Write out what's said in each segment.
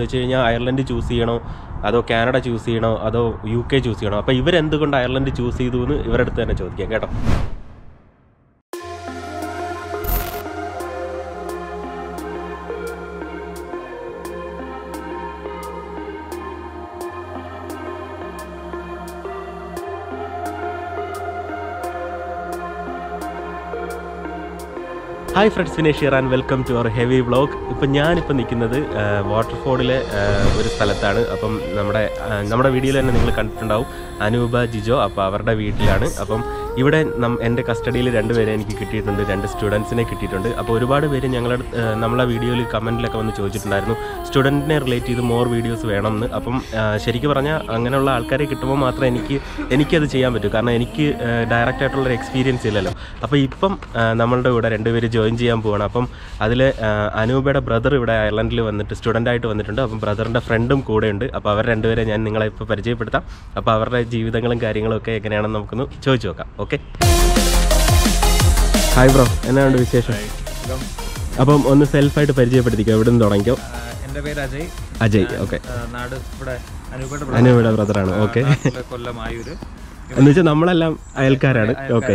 എന്ന് വെച്ച് കഴിഞ്ഞാൽ അയർലൻഡ് ചൂസ് ചെയ്യണോ അതോ കാനഡ ചൂസ് ചെയ്യണോ അതോ യു കെ ചൂസ് ചെയ്യണോ അപ്പോൾ ഇവരെന്തുകൊണ്ട് അയർലൻഡ് ചൂസ് ചെയ്തു എന്ന് ഇവരുടെ അടുത്ത് തന്നെ ചോദിക്കാം കേട്ടോ hi friends Vinesh here and welcome to our heavy vlog ഇപ്പം ഞാനിപ്പോൾ നിൽക്കുന്നത് വാട്ടർഫോർഡിലെ ഒരു സ്ഥലത്താണ് അപ്പം നമ്മുടെ ആ, നമ്മുടെ വീഡിയോയിൽ തന്നെ നിങ്ങൾ കണ്ടിട്ടുണ്ടാവും അനൂപ ജിജോ അപ്പോൾ അവരുടെ വീട്ടിലാണ് അപ്പം ഇവിടെ നം എൻ്റെ കസ്റ്റഡിയിൽ രണ്ടുപേരെ എനിക്ക് കിട്ടിയിട്ടുണ്ട് രണ്ട് സ്റ്റുഡൻസിനെ കിട്ടിയിട്ടുണ്ട് അപ്പോൾ ഒരുപാട് പേര് ഞങ്ങളുടെ ആ, നമ്മളെ വീഡിയോയിൽ കമൻറ്റിലൊക്കെ വന്ന് ചോദിച്ചിട്ടുണ്ടായിരുന്നു സ്റ്റുഡൻറ്റിനെ റിലേറ്റ് ചെയ്ത് മോർ വീഡിയോസ് വേണമെന്ന് അപ്പം ആ, ശരിക്കും പറഞ്ഞാൽ അങ്ങനെയുള്ള ആൾക്കാരെ കിട്ടുമ്പോൾ മാത്രമേ എനിക്ക് എനിക്കത് ചെയ്യാൻ പറ്റൂ കാരണം എനിക്ക് ഡയറക്റ്റ് ആയിട്ടുള്ളൊരു എക്സ്പീരിയൻസ് ഇല്ലല്ലോ അപ്പോൾ ഇപ്പം ആ, നമ്മളുടെ കൂടെ രണ്ടുപേര് ജോയിൻ ചെയ്യാൻ പോവാണ് അപ്പം അതിൽ അനൂപയുടെ ബ്രദർ ഇവിടെ അയർലൻഡിൽ വന്നിട്ട് സ്റ്റുഡൻ്റ് ആയിട്ട് വന്നിട്ടുണ്ട് അപ്പം ബ്രദറിൻ്റെ ഫ്രണ്ടും കൂടെ ഉണ്ട് അപ്പോൾ അവർ രണ്ടുപേരെ ഞാൻ നിങ്ങളെ ഇപ്പോൾ പരിചയപ്പെടുത്താം അപ്പോൾ അവരുടെ ജീവിതങ്ങളും കാര്യങ്ങളും ഒക്കെ എങ്ങനെയാണെന്ന് നമുക്കൊന്ന് ചോദിച്ചു നോക്കാം ഓക്കെ ഹായ് ബ്രോ എന്നാണ് വിശേഷം അപ്പം ഒന്ന് സെൽഫായിട്ട് പരിചയപ്പെടുത്തിക്കോ എവിടെ നിന്ന് തുടങ്ങിക്കോ എൻ്റെ പേര് അജയ് അജയ് ഓക്കെ ആ, നാട് ഇവിടെ അനുപയുടെ അനൂപയുടെ ബ്രദറാണ് ഓക്കെ കൊല്ലം ആയൂര് എന്ന് വെച്ചാൽ നമ്മളെല്ലാം അയൽക്കാരാണ് ഓക്കെ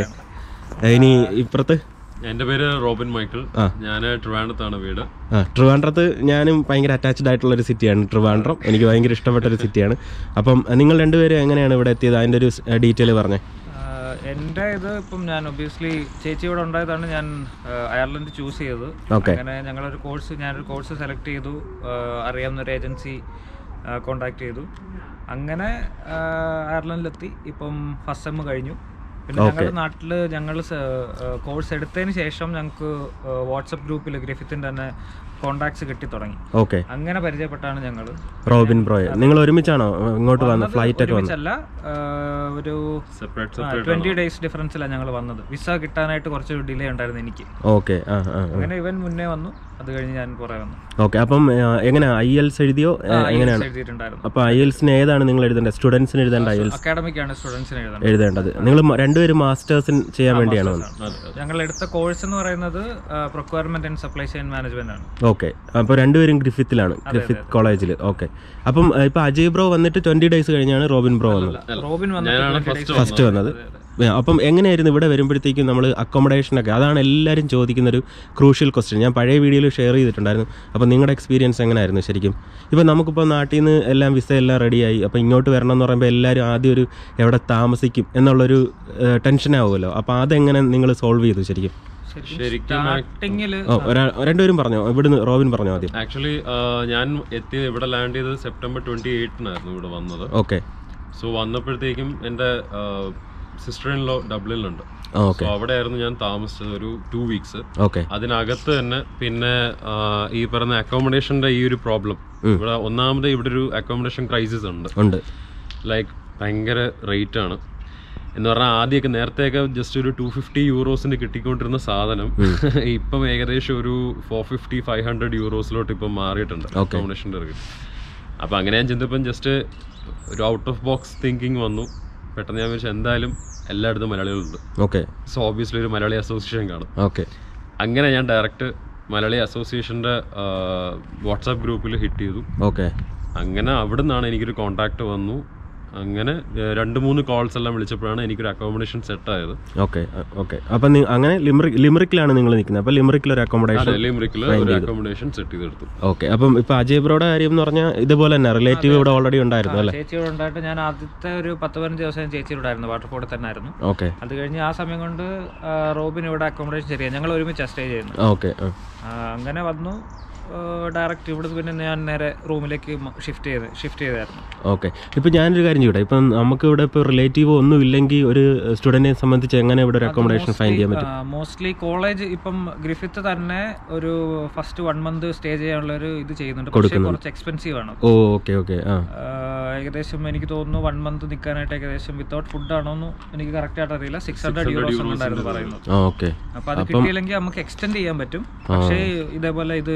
ഇനി ഇപ്പുറത്ത് എന്റെ പേര് റോബിൻ മൈക്കിൾ ആ. ഞാൻ ട്രിവാൻഡത്താണ് വീട് ആ ട്രിവാൻഡ്രത്ത് ഞാനും ഭയങ്കര അറ്റാച്ച്ഡ് ആയിട്ടുള്ള ഒരു സിറ്റിയാണ് ട്രിവാൻഡ്രം എനിക്ക് ഭയങ്കര ഇഷ്ടപ്പെട്ട ഒരു സിറ്റിയാണ് അപ്പം നിങ്ങൾ രണ്ടുപേരും എങ്ങനെയാണ് ഇവിടെ എത്തിയത് അതിൻ്റെ ഒരു ഡീറ്റെയിൽ പറഞ്ഞേ ആ, എൻ്റെ ഇത് ഇപ്പം ഞാൻ ഒബിയസ്ലി ചേച്ചി ഇവിടെ ഉണ്ടായതാണ് ഞാൻ ആ, അയർലൻഡ് ചൂസ് ചെയ്തത് Okay. അങ്ങനെ ഞങ്ങളൊരു കോഴ്സ് ഞാനൊരു കോഴ്സ് സെലക്ട് ചെയ്തു ആ, അറിയാവുന്ന ഒരു ഏജൻസി കോണ്ടാക്ട് ചെയ്തു അങ്ങനെ ആ, അയർലൻഡിലെത്തി ഇപ്പം ഫസ്റ്റ് സെമ്മ് കഴിഞ്ഞു പിന്നെ ഞങ്ങളുടെ നാട്ടിൽ ഞങ്ങൾ കോഴ്സ് എടുത്തതിന് ശേഷം ഞങ്ങൾക്ക് വാട്സപ്പ് ഗ്രൂപ്പിൽ ഗ്രിഫിത്തിൻ്റെ തന്നെ കോണ്ടാക്ട്സ് കിട്ടി തുടങ്ങി ഓക്കെ അങ്ങനെ പരിചയപ്പെട്ടാണ് ഞങ്ങൾ റോബിൻ ബ്രോയെ നിങ്ങൾ ഒരുമിച്ചാണോ ഇങ്ങോട്ട് വന്നത് ഫ്ലൈറ്റ് ഒക്കെ വന്നു ഒരുമിച്ചല്ല ആ, ഒരു സെപ്പറേറ്റ് ട്വന്റി ഡേയ്സ് ഡിഫറൻസിലാണ് ഞങ്ങൾ വന്നത് വിസ കിട്ടാനായിട്ട് കുറച്ച് ഡിലേ ഉണ്ടായിരുന്നു എനിക്ക് ഓക്കെ ആ ആ അങ്ങനെ ഇവൻ മുന്നേ വന്നു അത് കഴിഞ്ഞ് ഞാൻ പുറകെ വന്നു ഓക്കെ അപ്പം ആ, എങ്ങനെയാ ഐ എൽസ് എഴുതിയോ ഏ, എങ്ങനെയാണ് എഴുതിയിട്ടുണ്ടായിരുന്നു അപ്പോൾ ഐ എൽസിന് ഏതാണ് നിങ്ങൾ എഴുതേണ്ടത് സ്റ്റുഡൻസിന് എഴുതേണ്ട ഐ എൽസ് അക്കാഡമിക് ആണ് സ്റ്റുഡൻസിന് എഴുതുന്നത് എഴുതേണ്ടത് നിങ്ങൾ രണ്ടുപേരും മാസ്റ്റേഴ്സിന് ചെയ്യാൻ വേണ്ടിയാണോ വന്നത് ഞങ്ങൾ എടുത്ത കോഴ്സ് എന്ന് പറയുന്നത് procurement and supply chain management ആണ് ഓക്കെ അപ്പോൾ രണ്ടുപേരും ഗ്രിഫിത്തിലാണ് ഗ്രിഫിത്ത് കോളേജിൽ ഓക്കെ അപ്പം ആ, ഇപ്പൊ അജയ് ബ്രോ വന്നിട്ട് ട്വന്റി ഡേയ്സ് കഴിഞ്ഞാണ് റോബിൻ ബ്രോ വന്നത് റോബിൻ ഞാനാണ് വന്നിട്ട് ഫസ്റ്റ് ഫസ്റ്റ് വന്നത് ആ, അപ്പം എങ്ങനെയായിരുന്നു ഇവിടെ വരുമ്പോഴത്തേക്കും നമ്മൾ അക്കോമഡേഷനൊക്കെ അതാണ് എല്ലാവരും ചോദിക്കുന്ന ഒരു ക്രൂഷ്യൽ ക്വസ്റ്റ്യൻ ഞാൻ പഴയ വീഡിയോയിൽ ഷെയർ ചെയ്തിട്ടുണ്ടായിരുന്നു അപ്പം നിങ്ങളുടെ എക്സ്പീരിയൻസ് എങ്ങനെയായിരുന്നു ശരിക്കും ഇപ്പം നമുക്കിപ്പോൾ നാട്ടിൽ നിന്ന് എല്ലാം വിസ എല്ലാം റെഡിയായി അപ്പം ഇങ്ങോട്ട് വരണം എന്ന് പറയുമ്പോൾ എല്ലാവരും ആദ്യം ഒരു എവിടെ താമസിക്കും എന്നുള്ളൊരു ടെൻഷനാവുമല്ലോ അപ്പോൾ അതെങ്ങനെ നിങ്ങൾ സോൾവ് ചെയ്തു ശരിക്കും ശരിക്കും സ്റ്റാർട്ടിങ്ങിൽ ഓ ഒരാൾ രണ്ടുപേരും പറഞ്ഞോ ഇവിടുന്ന് റോബിൻ പറഞ്ഞോ ആദ്യം ആക്ച്വലി ഞാൻ എത്തിയത് ഇവിടെ ലാൻഡ് ചെയ്തത് സെപ്റ്റംബർ ട്വന്റി എയ്റ്റിനായിരുന്നു ഇവിടെ വന്നത് ഓക്കെ സോ വന്നപ്പോഴത്തേക്കും എൻ്റെ സിസ്റ്റർ ഇൻ ലോ ഡബ്ലിനിലുണ്ട് ഓക്കെ സോ അവിടെ ആയിരുന്നു ഞാൻ താമസിച്ചത് ഒരു ടു വീക്സ് ഓക്കെ അതിനകത്ത് തന്നെ പിന്നെ ആ, ഈ പറഞ്ഞ അക്കോമഡേഷന്റെ ഈ ഒരു പ്രോബ്ലം ഇവിടെ ഒന്നാമത് ഇവിടെ ഒരു അക്കോമഡേഷൻ ക്രൈസിസ് ഉണ്ട് ഉണ്ട് ലൈക്ക് ഭയങ്കര റേറ്റ് ആണ് എന്ന് പറഞ്ഞാൽ ആദ്യമൊക്കെ നേരത്തെയൊക്കെ ജസ്റ്റ് ഒരു ടു ഫിഫ്റ്റി യൂറോസിന് കിട്ടിക്കൊണ്ടിരുന്ന സാധനം ഇപ്പം ഏകദേശം ഒരു ഫോർ ഫിഫ്റ്റി ഫൈവ് ഹൺഡ്രഡ് യൂറോസിലോട്ട് ഇപ്പം മാറിയിട്ടുണ്ട് അക്കോമഡേഷൻ്റെ റേറ്റ് അപ്പം അങ്ങനെ ഞാൻ ചിന്തപ്പം ജസ്റ്റ് ഒരു ഔട്ട് ഓഫ് ബോക്സ് തിങ്കിങ് വന്നു പെട്ടെന്ന് ഞാൻ വിചാരിച്ചു എന്തായാലും എല്ലായിടത്തും മലയാളികളുണ്ട് ഓക്കെ സോ ഓബിയസ്ലി ഒരു മലയാളി അസോസിയേഷൻ കാണും ഓക്കെ അങ്ങനെ ഞാൻ ഡയറക്റ്റ് മലയാളി അസോസിയേഷൻ്റെ വാട്സാപ്പ് ഗ്രൂപ്പിൽ ഹിറ്റ് ചെയ്തു ഓക്കെ അങ്ങനെ അവിടെ നിന്നാണ് എനിക്കൊരു കോണ്ടാക്ട് വന്നു അങ്ങനെ ഏഹ്, രണ്ട് മൂന്ന് കോൾസ് എല്ലാം വിളിച്ചപ്പോഴാണ് എനിക്കൊരു അക്കോമഡേഷൻ സെറ്റ് ആയത് ഓക്കെ ഓക്കെ അപ്പം നി- അങ്ങനെ ലിമറിക് ലിമറിക്കിലാണ് നിങ്ങൾ നിൽക്കുന്നത് അപ്പം ലിമറിക്കിൽ ഒരു അക്കോമഡേഷൻ ഡെലിമറിക്കിൽ ഒരു അക്കോമഡേഷൻ സെറ്റ് ചെയ്തെടുത്തു ഓക്കെ അപ്പം ഇപ്പം അജയ് ബ്രോയുടെ കാര്യം എന്ന് പറഞ്ഞാൽ ഇതുപോലെ തന്നെ റിലേറ്റീവ് ഇവിടെ ഓൾറെഡി ഉണ്ടായിരുന്നു അല്ലേ ചേച്ചിയോട് ഉണ്ടായിട്ട് ഞാൻ ആദ്യത്തെ ഒരു പത്ത് പതിനഞ്ച് ദിവസം ഞാൻ ചേച്ചിയോട് ആയിരുന്നു വാട്ടർഫോർഡിൽ തന്നെ ആയിരുന്നു ഓക്കെ അത് കഴിഞ്ഞ് ആ സമയം കൊണ്ട് ആ, റോബിൻ ഇവിടെ അക്കോമഡേഷൻ ശരിയാണ് ഞങ്ങൾ ഒരുമിച്ച് സ്റ്റേ ചെയ്യുന്നു ഓക്കെ ആ, അങ്ങനെ വന്നു ഡയറക്റ്റ് ഇവിടെ പിന്നെ ഞാൻ നേരെ റൂമിലേക്ക് ഷിഫ്റ്റ് ചെയ്ത് ഷിഫ്റ്റ് ചെയ്തായിരുന്നു ഓക്കെ ഇപ്പം ഞാനൊരു കാര്യം ചെയ്യട്ടെ ഇപ്പം നമുക്ക് ഇവിടെ ഇപ്പോൾ റിലേറ്റീവ് ഒന്നും ഇല്ലെങ്കിൽ ഒരു സ്റ്റുഡൻറ്റിനെ സംബന്ധിച്ച് എങ്ങനെ ഇവിടെ ഒരു അക്കോമഡേഷൻ ഫൈൻഡ് ചെയ്യാൻ പറ്റും മോസ്റ്റ്ലി കോളേജ് ഇപ്പം ഗ്രിഫിത്ത് തന്നെ ഒരു ഫസ്റ്റ് വൺ മന്ത് സ്റ്റേ ചെയ്യാനുള്ള ഒരു ഇത് ചെയ്യുന്നുണ്ട് പക്ഷേ കുറച്ച് എക്സ്പെൻസീവ് ആണ് ഓ ഓക്കെ ഓക്കെ ആ ആ, ഏകദേശം എനിക്ക് തോന്നുന്നു വൺ മന്ത് നിൽക്കാനായിട്ട് ഏകദേശം വിത്തൗട്ട് ഫുഡ് ആണോ എന്ന് എനിക്ക് കറക്റ്റ് ആയിട്ട് അറിയില്ല സിക്സ് ഹൺഡ്രഡ് യൂറോസ് ഉണ്ടായിരുന്നു പറയുന്നത് ആ ഓക്കെ അപ്പൊ അത് കിട്ടിയില്ലെങ്കിൽ നമുക്ക് എക്സ്റ്റെൻഡ് ചെയ്യാൻ പറ്റും പക്ഷേ ഇതേപോലെ ഇത്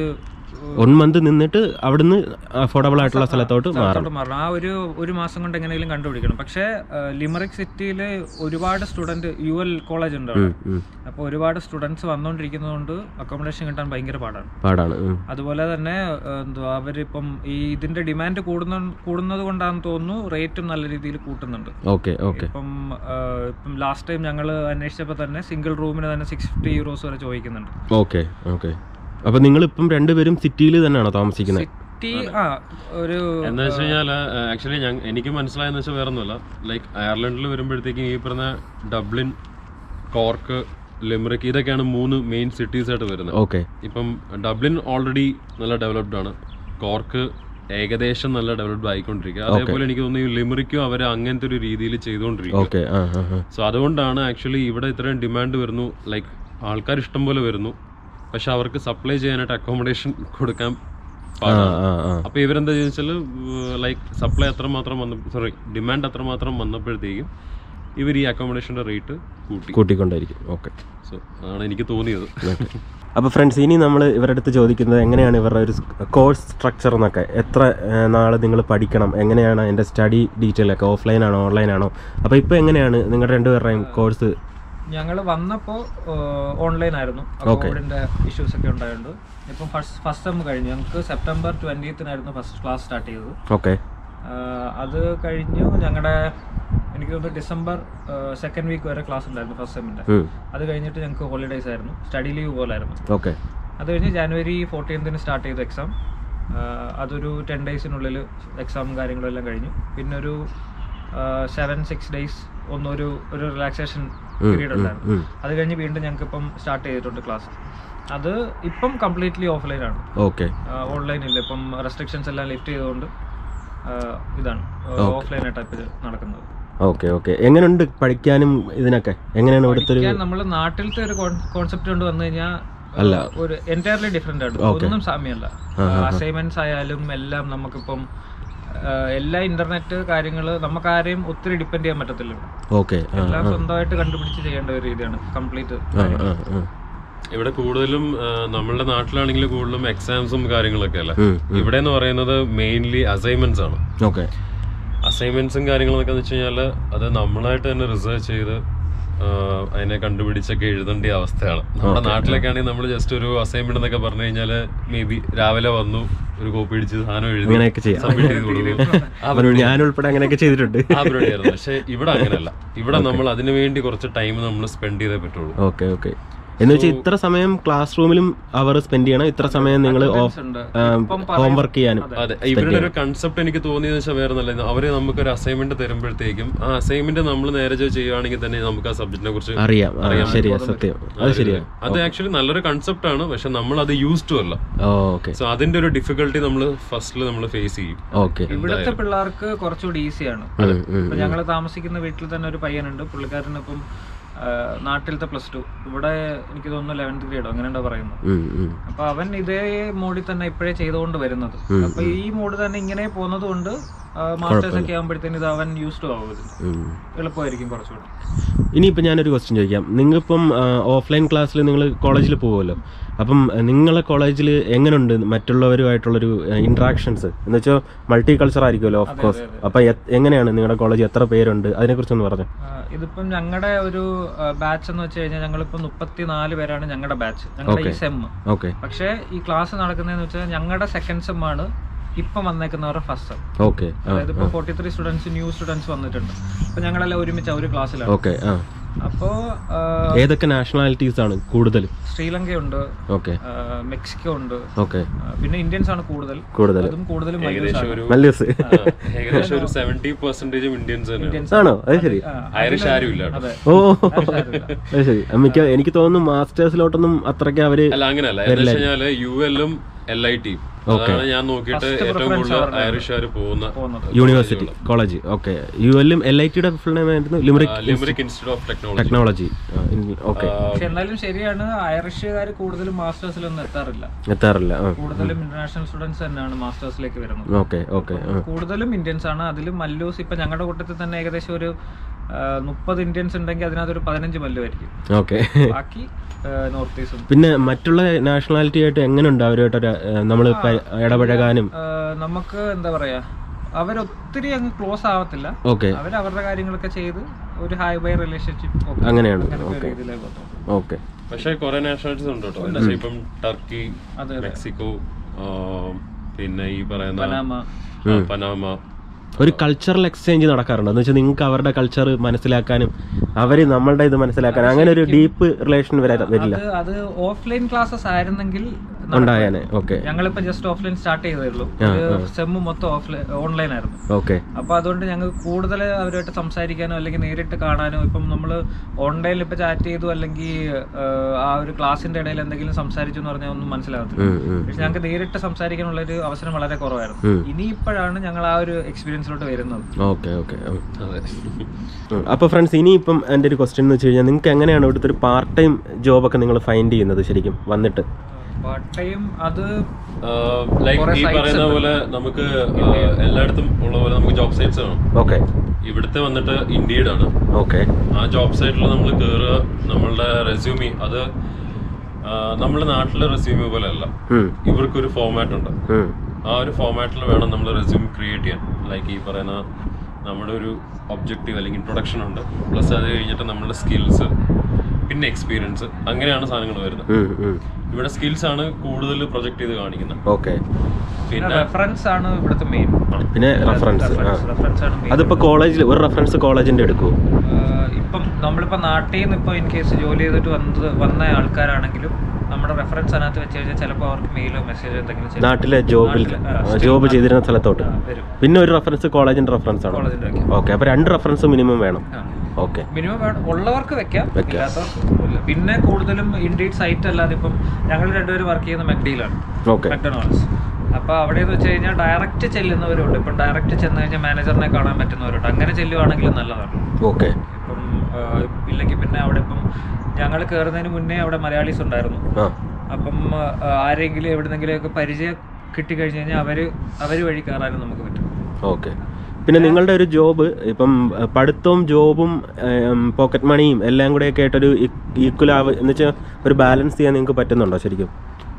വൺ മന്ത് നിന്നിട്ട് അവിടുന്ന് അഫോർഡബിൾ ആയിട്ടുള്ള സ്ഥലത്തോട്ട് മാറണം സ്ഥലത്തോട്ട് മാറണം ആ ഒരു ഒരു മാസം കൊണ്ട് എങ്ങനെയെങ്കിലും കണ്ടുപിടിക്കണം പക്ഷേ ലിമറിക് സിറ്റിയിൽ ഒരുപാട് സ്റ്റുഡന്റ് യു എൽ കോളേജ് ഉണ്ട് അവിടെ ഉം. അപ്പോൾ ഒരുപാട് സ്റ്റുഡൻസ് വന്നുകൊണ്ടിരിക്കുന്നതുകൊണ്ട് അക്കോമഡേഷൻ കിട്ടാൻ ഭയങ്കര പാടാണ് പാടാണ് ഉം. അതുപോലെ തന്നെ ഏഹ്, എന്തുവാ അവരിപ്പം ഈ ഇതിന്റെ ഡിമാൻഡ് കൂടുന്ന കൂടുന്നത് കൊണ്ടാണെന്ന് തോന്നുന്നു റേറ്റും നല്ല രീതിയിൽ കൂട്ടുന്നുണ്ട് ഓക്കെ ഓക്കെ ഇപ്പം ഏഹ്, ഇപ്പം ലാസ്റ്റ് ടൈം ഞങ്ങൾ അന്വേഷിച്ചപ്പോൾ തന്നെ സിംഗിൾ റൂമിന് തന്നെ സിക്സ് ഫിഫ്റ്റി യൂറോസ് വരെ ചോദിക്കുന്നുണ്ട് ഓക്കെ ഓക്കെ അപ്പൊ നിങ്ങൾ ഇപ്പം രണ്ടുപേരും സിറ്റിയിൽ തന്നെയാണോ താമസിക്കുന്നത് സിറ്റി ആ ഒരു എന്താ വെച്ച് കഴിഞ്ഞാൽ ആക്ച്വലി ഞാൻ എനിക്ക് മനസ്സിലായെന്ന് വെച്ചാൽ വേറെ ഒന്നുമല്ല ലൈക്ക് അയർലൻഡിൽ വരുമ്പോഴത്തേക്കും ഈ പറഞ്ഞ ഡബ്ലിൻ കോർക്ക് ലിമറിക് ഇതൊക്കെയാണ് മൂന്ന് മെയിൻ സിറ്റീസ് ആയിട്ട് വരുന്നത് ഓക്കെ ഇപ്പം ഡബ്ലിൻ ഓൾറെഡി നല്ല ഡെവലപ്ഡ് ആണ് കോർക്ക് ഏകദേശം നല്ല ഡെവലപ്ഡ് ആയിക്കൊണ്ടിരിക്കുക അതേപോലെ എനിക്ക് തോന്നുന്നു ഈ ലിമറിക്കും അവർ അങ്ങനത്തെ ഒരു രീതിയിൽ ചെയ്തുകൊണ്ടിരിക്കുക ഓക്കെ ആ ആ ആ സോ അതുകൊണ്ടാണ് ആക്ച്വലി ഇവിടെ ഇത്രയും ഡിമാൻഡ് വരുന്നു ലൈക്ക് ആൾക്കാർ ഇഷ്ടം പോലെ വരുന്നു പക്ഷെ അവർക്ക് സപ്ലൈ ചെയ്യാനായിട്ട് അക്കോമഡേഷൻ കൊടുക്കാൻ ആ പാടാണ് ആ ആ അപ്പൊ ഇവരെന്താ വെച്ചാൽ ലൈക്ക് സപ്ലൈ അത്രമാത്രം വന്ന സോറി ഡിമാൻഡ് അത്രമാത്രം വന്നപ്പോഴത്തേക്കും ഇവർ ഈ അക്കോമഡേഷന്റെ റേറ്റ് കൂട്ടി കൂട്ടിക്കൊണ്ടായിരിക്കും ഓക്കെ സോ അതാണ് എനിക്ക് തോന്നിയത് അപ്പോൾ ഫ്രണ്ട്സ് ഇനി നമ്മൾ ഇവരുടെ അടുത്ത് ചോദിക്കുന്നത് എങ്ങനെയാണ് ഇവരുടെ ഒരു കോഴ്സ് സ്ട്രക്ചർ എന്നൊക്കെ എത്ര നാൾ നിങ്ങൾ പഠിക്കണം എങ്ങനെയാണ് എൻ്റെ സ്റ്റഡി ഡീറ്റെയിൽ ഒക്കെ ഓഫ്ലൈൻ ആണോ ഓൺലൈൻ ആണോ അപ്പോൾ ഇപ്പോൾ എങ്ങനെയാണ് നിങ്ങളുടെ രണ്ടുപേരുടെയും കോഴ്സ് ഞങ്ങൾ വന്നപ്പോൾ ഓൺലൈൻ ആയിരുന്നു കോവിഡിന്റെ ഇഷ്യൂസ് ഒക്കെ ഉണ്ടായതുകൊണ്ട് ഇപ്പം ഫസ്റ്റ് ഫസ്റ്റ് സെം കഴിഞ്ഞു ഞങ്ങൾക്ക് സെപ്റ്റംബർ ട്വന്റിയത്തിനായിരുന്നു ഫസ്റ്റ് ക്ലാസ് സ്റ്റാർട്ട് ചെയ്തത് ഓക്കെ ആഹ് അത് കഴിഞ്ഞു ഞങ്ങളുടെ എനിക്ക് തോന്നുന്നു ഡിസംബർ സെക്കൻഡ് വീക്ക് വരെ ക്ലാസ് ഉണ്ടായിരുന്നു ഫസ്റ്റ് സെമ്മിന്റെ അത് കഴിഞ്ഞിട്ട് ഞങ്ങൾക്ക് ഹോളിഡേയ്സ് ആയിരുന്നു സ്റ്റഡി ലീവ് പോലായിരുന്നു ഓക്കെ അത് കഴിഞ്ഞ് ജാനുവരി ഫോർട്ടീൻത്തിന് സ്റ്റാർട്ട് ചെയ്ത എക്സാം അതൊരു ടെൻ ഡേയ്സിനുള്ളിൽ എക്സാമും കാര്യങ്ങളും എല്ലാം കഴിഞ്ഞു പിന്നെ ഒരു സെവൻ സിക്സ് ഡേയ്സ് ഒന്നൊരു ഒരു റിലാക്സേഷൻ പീരീഡ് ഉണ്ടായിരുന്നു അത് കഴിഞ്ഞ് വീണ്ടും ഞങ്ങൾക്ക് ഇപ്പം സ്റ്റാർട്ട് ചെയ്തിട്ടുണ്ട് ക്ലാസ് അത് ഇപ്പം കംപ്ലീറ്റ്ലി ഓഫ്ലൈൻ ആണ് ഓക്കെ ഓൺലൈൻ ഇല്ല ഇപ്പം റെസ്ട്രിക്ഷൻസ് എല്ലാം ലിഫ്റ്റ് ചെയ്തുകൊണ്ട് ആ, ഇതാണ് ഓഫ്ലൈൻ ആയിട്ടാണ് ഇപ്പം ഇത് നടക്കുന്നത് ഓക്കെ ഓക്കെ എങ്ങനെയുണ്ട് പഠിക്കാനും ഇതിനൊക്കെ എങ്ങനെയാണ് ഇവിടുത്തെ ഒരു നമ്മൾ നാട്ടിലത്തെ ഒരു കോൺസെപ്റ്റ് കൊണ്ട് വന്നു കഴിഞ്ഞാൽ അല്ല. ഒരു എൻറ്റയർലി ഡിഫറെന്റ് ആണ് ഒന്നും സാമ്യമല്ല അസൈൻമെന്റ്സ് ആയാലും എല്ലാം നമുക്കിപ്പം ആ, എല്ലാ ഇന്റർനെറ്റ് കാര്യങ്ങൾ നമുക്ക് ആരെയും ഒത്തിരി ഡിപ്പെൻഡ് ചെയ്യാൻ പറ്റത്തില്ല ഇവിടെ. ഓക്കെ ആ എല്ലാം സ്വന്തമായിട്ട് കണ്ടുപിടിച്ച് ചെയ്യേണ്ട ഒരു രീതിയാണ് കംപ്ലീറ്റ് ആ ആ ആ ഇവിടെ കൂടുതലും ആ, നമ്മളുടെ നാട്ടിലാണെങ്കിൽ കൂടുതലും എക്സാംസും കാര്യങ്ങളൊക്കെ അല്ലേ ഉം, ഇവിടെ എന്ന് പറയുന്നത് മെയിൻലി അസൈൻമെന്റ്സ് ആണ് ഓക്കെ അസൈൻമെന്റ്സും കാര്യങ്ങളൊക്കെ വെച്ച് കഴിഞ്ഞാൽ അത് നമ്മളായിട്ട് തന്നെ റിസർച്ച് ചെയ്ത് ആ, അതിനെ കണ്ടുപിടിച്ചൊക്കെ എഴുതേണ്ട അവസ്ഥയാണ് നമ്മുടെ നാട്ടിലൊക്കെ ആണെങ്കിൽ നമ്മൾ ജസ്റ്റ് ഒരു അസൈൻമെന്റ് എന്നൊക്കെ പറഞ്ഞു കഴിഞ്ഞാൽ മേ ബി രാവിലെ വന്നു ഒരു കോപ്പി അടിച്ച് സാധനം എഴുതി അങ്ങനെയൊക്കെ ചെയ്യാം സബ്മിറ്റ് ചെയ്ത് കൊടുക്കും ആ പരിപാടി ഞാൻ ഉൾപ്പെടെ അങ്ങനെയൊക്കെ ചെയ്തിട്ടുണ്ട് ആ പരിപാടിയായിരുന്നു പക്ഷെ ഇവിടെ അങ്ങനെയല്ല ഇവിടെ നമ്മൾ അതിനു വേണ്ടി കുറച്ച് ടൈം നമ്മൾ സ്പെൻഡ് ചെയ്തേ പറ്റുള്ളൂ ഓക്കെ ഓക്കെ എന്ന് വെച്ചാൽ ഇത്ര സമയം ക്ലാസ് റൂമിലും അവർ സ്പെൻഡ് ചെയ്യണം ഇത്ര സമയം നിങ്ങൾ ഉണ്ട് ഹോം വർക്ക് ചെയ്യാനും അതെ ഇവരുടെ ഒരു കൺസെപ്റ്റ് എനിക്ക് തോന്നിയെന്ന് വെച്ചാൽ വേറെ നല്ല അവര് നമുക്ക് ഒരു അസൈൻമെന്റ് തരുമ്പോഴത്തേക്കും ആ അസൈൻമെന്റ് നമ്മൾ നേരെ ചൊവ്വേ ചെയ്യുവാണെങ്കിൽ തന്നെ നമുക്ക് ആ സബ്ജക്റ്റിനെ കുറിച്ച് അറിയാം ആ, ശരിയാ സത്യം അത് ശരിയാ അത് ആക്ച്വലി നല്ലൊരു കൺസെപ്റ്റ് ആണ് പക്ഷെ നമ്മൾ അത് യൂസ് ടു അല്ല ഓക്കെ സോ അതിന്റെ ഒരു ഡിഫിക്കൽട്ടി നമ്മൾ ഫസ്റ്റിൽ നമ്മൾ ഫേസ് ചെയ്യും ഓക്കെ ഇവിടുത്തെ പിള്ളേർക്ക് കുറച്ചുകൂടി ഈസിയാണ് ഇപ്പൊ ഞങ്ങൾ താമസിക്കുന്ന വീട്ടിൽ തന്നെ ഒരു പയ്യനുണ്ട് പുള്ളിക്കാരൻ ഇപ്പം ആ, നാട്ടിലത്തെ പ്ലസ് ടു ഇവിടെ എനിക്ക് തോന്നുന്നു ലെവൻത്ത് ഗ്രേഡോ അങ്ങനെ എന്താ പറയുന്നത് അപ്പൊ അവൻ ഇതേ മോഡിൽ തന്നെ ഇപ്പോഴേ ചെയ്തുകൊണ്ട് വരുന്നത് അപ്പൊ ഈ മോഡ് തന്നെ ഇങ്ങനെ പോകുന്നത് കൊണ്ട് മാസ്റ്റേഴ്സ് ഒക്കെ ആകുമ്പോഴത്തേന് ഇത് അവൻ യൂസ്ഡ് ആവും ഇതിന് എളുപ്പമായിരിക്കും കുറച്ചുകൂടി ഇനിയിപ്പോൾ ഞാനൊരു ക്വസ്റ്റ്യൻ ചോദിക്കാം നിങ്ങളിപ്പം ഓഫ്ലൈൻ ക്ലാസ്സിൽ നിങ്ങൾ കോളേജിൽ പോകുമല്ലോ അപ്പം അഹ്, നിങ്ങളെ കോളേജിൽ എങ്ങനെയുണ്ട് മറ്റുള്ളവരുമായിട്ടുള്ളൊരു ഇൻട്രാക്ഷൻസ് എന്ന് വെച്ചാൽ മൾട്ടി കൾച്ചർ ആയിരിക്കുമല്ലോ ഓഫ് കോഴ്സ് അപ്പം എങ്ങനെയാണ് നിങ്ങളുടെ കോളേജ് എത്ര പേരുണ്ട് അതിനെക്കുറിച്ചൊന്ന് പറഞ്ഞു ആ, ഇതിപ്പം ഞങ്ങളുടെ ഒരു ബാച്ച് എന്ന് വെച്ച് കഴിഞ്ഞാൽ ഞങ്ങളിപ്പം മുപ്പത്തി നാല് പേരാണ് ഞങ്ങളുടെ ബാച്ച് ഞങ്ങളുടെ ഈ സെം ഓക്കെ പക്ഷേ ഈ ക്ലാസ് നടക്കുന്നതെന്ന് വെച്ചാൽ ഞങ്ങളുടെ സെക്കൻഡ് സെം ആണ് ഇപ്പം വന്നേക്കുന്നവരുടെ ഫസ്റ്റ് സെം ഓക്കെ ആ അതായത് ഇപ്പോൾ forty three students new students വന്നിട്ടുണ്ട് അപ്പൊ ഞങ്ങളെല്ലാം ഒരുമിച്ച് ഒരു ക്ലാസ്സിലാണ് ഓക്കെ ആ അപ്പോ ആ, ഏതൊക്കെ നാഷണാലിറ്റീസ് ആണ് കൂടുതൽ ശ്രീലങ്കയുണ്ട് ഓക്കെ ആ, മെക്സിക്കോ ഉണ്ട് ഓക്കെ ആ, പിന്നെ ഇന്ത്യൻസ് ആണ് കൂടുതൽ കൂടുതൽ അതും കൂടുതലും ഏകദേശം ഒരു മല്ലൂസ് ആ, ഏകദേശം ഒരു സെവന്റി പെർസെന്റേജ് ഇന്ത്യൻസ് തന്നെയാണ് ആണോ അത് ശരി ഐറിഷ് ആരും ഇല്ല കേട്ടോ. അതെ ഓ അത് ശരി മിക്ക എനിക്ക് തോന്നുന്നു മാസ്റ്റേഴ്സിലോട്ടൊന്നും അത്രയ്ക്ക് അവര് അല്ല അങ്ങനെയല്ല എന്താ വെച്ച് കഴിഞ്ഞാല് യു എല്ലും എൽ ഐ ടിയും അതാണ് ഞാൻ നോക്കിയിട്ട് ഏറ്റവും കൂടുതൽ ഐറിഷുകാർ പോകുന്ന പോകുന്നത് യൂണിവേഴ്സിറ്റി കോളേജ് ഓക്കെ യു എല്ലും എൽ ഐ ടിയുടെ ഫുൾ നെയിം ആയിരുന്നു Limerick Limerick institute of technology technology okay പക്ഷെ എന്നാലും ശരിയാണ് ഐറിഷുകാർ കൂടുതലും മാസ്റ്റേഴ്സിലൊന്നും എത്താറില്ല എത്താറില്ല ആ കൂടുതലും ഇന്റർനാഷണൽ സ്റ്റുഡൻസ് തന്നെയാണ് മാസ്റ്റേഴ്സിലേക്ക് വരുന്നത് ഓക്കെ ഓക്കെ കൂടുതലും ഇന്ത്യൻസ് ആണ് അതിലും മല്ലൂസ് ഇപ്പൊ ഞങ്ങളുടെ കൂട്ടത്തിൽ തന്നെ ഏകദേശം ഒരു മുപ്പത് ഇന്ത്യൻസ് ഉണ്ടെങ്കിൽ അതിനകത്ത് ഒരു പതിനഞ്ച് മല്ലു ആയിരിക്കും ഓക്കെ ബാക്കി നോർത്ത് ഈസ്റ്റും പിന്നെ മറ്റുള്ള നാഷണാലിറ്റി ആയിട്ട് എങ്ങനെയുണ്ട് അവരുമായിട്ട് നമ്മൾ ഇടപഴകാനും നമുക്ക് എന്താ പറയാ അവരൊത്തിരി അങ്ങ് ക്ലോസ് ആവത്തില്ല ഓക്കെ അവർ അവരുടെ കാര്യങ്ങളൊക്കെ ചെയ്ത് ഒരു ഹൈ ബൈ റിലേഷൻഷിപ്പ് അങ്ങനെയാണ് രീതിയിലേക്ക് വന്നു ഓക്കെ പക്ഷേ കുറെ നാഷണാലിറ്റീസ് ഉണ്ട് കേട്ടോ എന്നുവെച്ചാൽ ഇപ്പം ടർക്കി അതെ, അതെ. മെക്സിക്കോ ആ, പിന്നെ ഈ പറയുന്ന പനാമ ആ, പനാമ ഒരു കൾച്ചറൽ എക്സ്ചേഞ്ച് നടക്കാറുണ്ട് എന്ന് വെച്ചാൽ നിങ്ങൾക്ക് അവരുടെ കൾച്ചർ മനസ്സിലാക്കാനും അവര് നമ്മളുടെ ഇത് മനസ്സിലാക്കാനും അങ്ങനെ ഒരു ഡീപ്പ് റിലേഷൻ വരില്ല അത് അത് ഓഫ്ലൈൻ ക്ലാസ്സസ് ആയിരുന്നെങ്കിൽ ഉണ്ടായാനെ ഓക്കെ ഞങ്ങളിപ്പോ ജസ്റ്റ് ഓഫ്ലൈൻ സ്റ്റാർട്ട് ചെയ്തേ ഉള്ളൂ സെമ്മ് മൊത്തം ഓഫ്ലൈൻ ഓൺലൈൻ ആയിരുന്നു ഓക്കെ അപ്പൊ അതുകൊണ്ട് ഞങ്ങൾക്ക് കൂടുതൽ അവരുമായിട്ട് സംസാരിക്കാനോ അല്ലെങ്കിൽ നേരിട്ട് കാണാനോ ഇപ്പം നമ്മൾ ഓൺലൈനിൽ ഇപ്പൊ ചാറ്റ് ചെയ്തു അല്ലെങ്കിൽ ആ ഒരു ക്ലാസ്സിന്റെ ഇടയിൽ എന്തെങ്കിലും സംസാരിച്ചു എന്ന് പറഞ്ഞാൽ ഒന്നും മനസ്സിലാകത്തില്ല പക്ഷെ ഞങ്ങൾക്ക് നേരിട്ട് സംസാരിക്കാനുള്ള ഒരു അവസരം വളരെ കുറവായിരുന്നു ഇനി ഇപ്പോഴാണ് ഞങ്ങൾ ആ ഒരു എക്സ്പീരിയൻസിലോട്ട് വരുന്നത് ഓക്കെ ഓക്കെ അതെ അപ്പോൾ ഫ്രണ്ട്സ് ഇനിയിപ്പം എൻ്റെ ഒരു ക്വസ്റ്റ്യൻ എന്ന് വെച്ച് കഴിഞ്ഞാൽ നിങ്ങൾക്ക് എങ്ങനെയാണ് ഇവിടുത്തെ ഒരു പാർട്ട് ടൈം ജോബൊക്കെ നിങ്ങൾ ഫൈൻഡ് ചെയ്യുന്നത് ശരിക്കും വന്നിട്ട് പാർട്ട് ടൈം അത് ലൈക്ക് ഈ പറയുന്ന പോലെ നമുക്ക് ആ, എല്ലായിടത്തും ഉള്ള പോലെ നമുക്ക് ജോബ് സൈറ്റ്സ് കാണും ഓക്കെ ഇവിടുത്തെ വന്നിട്ട് ഇൻഡീഡ് ആണ് ഓക്കെ ആ ജോബ് സൈറ്റിൽ നമ്മൾ കയറുക നമ്മളുടെ റെസ്യൂമി അത് ആ, നമ്മുടെ നാട്ടിലെ റെസ്യൂമി പോലെ അല്ല ഇവർക്കൊരു ഫോമാറ്റ് ഉണ്ട് ആ ഒരു ഫോമാറ്റിൽ വേണം നമ്മൾ റെസ്യൂം ക്രിയേറ്റ് ചെയ്യാൻ ലൈക്ക് ഈ പറയുന്ന നമ്മുടെ ഒരു ഒബ്ജക്റ്റീവ് അല്ലെങ്കിൽ ഇൻട്രൊഡക്ഷൻ ഉണ്ട് പ്ലസ് അത് കഴിഞ്ഞിട്ട് നമ്മുടെ സ്കിൽസ് പിന്നെ എക്സ്പീരിയൻസ് അങ്ങനെയാണ് സാധനങ്ങൾ വരുന്നത് ഇവിടെ സ്കിൽസ് ആണ് കൂടുതൽ പ്രൊജക്ട് ചെയ്ത് കാണിക്കുന്നത് ഓക്കെ പിന്നെ റെഫറൻസ് ആണ് ഇവിടുത്തെ മെയിൻ പിന്നെ റെഫറൻസ് ആ റെഫറൻസ് ആണ് മെയിൻ അതിപ്പോൾ കോളേജിൽ ഒരു റെഫറൻസ് കോളേജിൻ്റെ എടുക്കുമോ ഇപ്പം നമ്മളിപ്പോ നാട്ടിൽ നിന്ന് ഇപ്പോൾ ഇൻ കേസ് ജോലി ചെയ്തിട്ട് വന്നത് വന്ന ആൾക്കാരാണെങ്കിലും നമ്മുടെ റെഫറൻസ് അതിനകത്ത് വെച്ച് കഴിഞ്ഞാൽ ചിലപ്പോൾ അവർക്ക് മെയിലോ മെസ്സേജോ എന്തെങ്കിലും ചെയ്ത് നാട്ടിലെ ജോബിൽ ജോബ് ചെയ്തിരുന്ന സ്ഥലത്തോട്ട് ആ, വരും പിന്നെ ഒരു റെഫറൻസ് കോളേജിൻ്റെ റെഫറൻസ് ആണ് കോളേജിൻ്റെ ഒക്കെ ഓക്കെ അപ്പോൾ രണ്ട് റെഫറൻസ് മിനിമം വേണം ഓക്കെ മിനിമം വേണം ഉള്ളവർക്ക് വെക്കാം ഇല്ലാത്തവർക്ക് ഇല്ല. പിന്നെ കൂടുതലും ഇൻഡീഡ് സൈറ്റ് അല്ലാതെ ഇപ്പം ഞങ്ങൾ രണ്ടുപേരും വർക്ക് ചെയ്യുന്ന മെക്ഡിയിലാണ് ഓക്കെ മെക്ഡൊണാൾഡ്സ് അപ്പോൾ അവിടെ എന്ന് വെച്ച് കഴിഞ്ഞാൽ ഡയറക്റ്റ് ചെല്ലുന്നവരുണ്ട് ഇപ്പം ഡയറക്റ്റ് ചെന്ന് കഴിഞ്ഞാൽ മാനേജറിനെ കാണാൻ പറ്റുന്നവരുണ്ട് അങ്ങനെ ചെല്ലുവാണെങ്കിൽ നല്ലതാണ് ഓക്കെ ഇപ്പം ആ, ഇല്ലെങ്കിൽ പിന്നെ അവിടെ ഇപ്പം ഞങ്ങൾ കയറുന്നതിന് മുന്നേ അവിടെ മലയാളീസ് ഉണ്ടായിരുന്നു ആ അപ്പം ആ, ആരെങ്കിലും എവിടെന്നെങ്കിലുമൊക്കെ പരിചയം കിട്ടിക്കഴിഞ്ഞ് കഴിഞ്ഞാൽ അവർ അവർ വഴി കയറാനും നമുക്ക് പറ്റും ഓക്കെ പിന്നെ നിങ്ങളുടെ ഒരു ജോബ് ഇപ്പം അഹ്, പഠിത്തവും ജോബും പോക്കറ്റ് മണിയും എല്ലാം കൂടെയൊക്കെ ആയിട്ടൊരു ഈക്വൽ ആവ് എന്ന് വെച്ചാൽ ഒരു ബാലൻസ് ചെയ്യാൻ നിങ്ങൾക്ക് പറ്റുന്നുണ്ടോ ശരിക്കും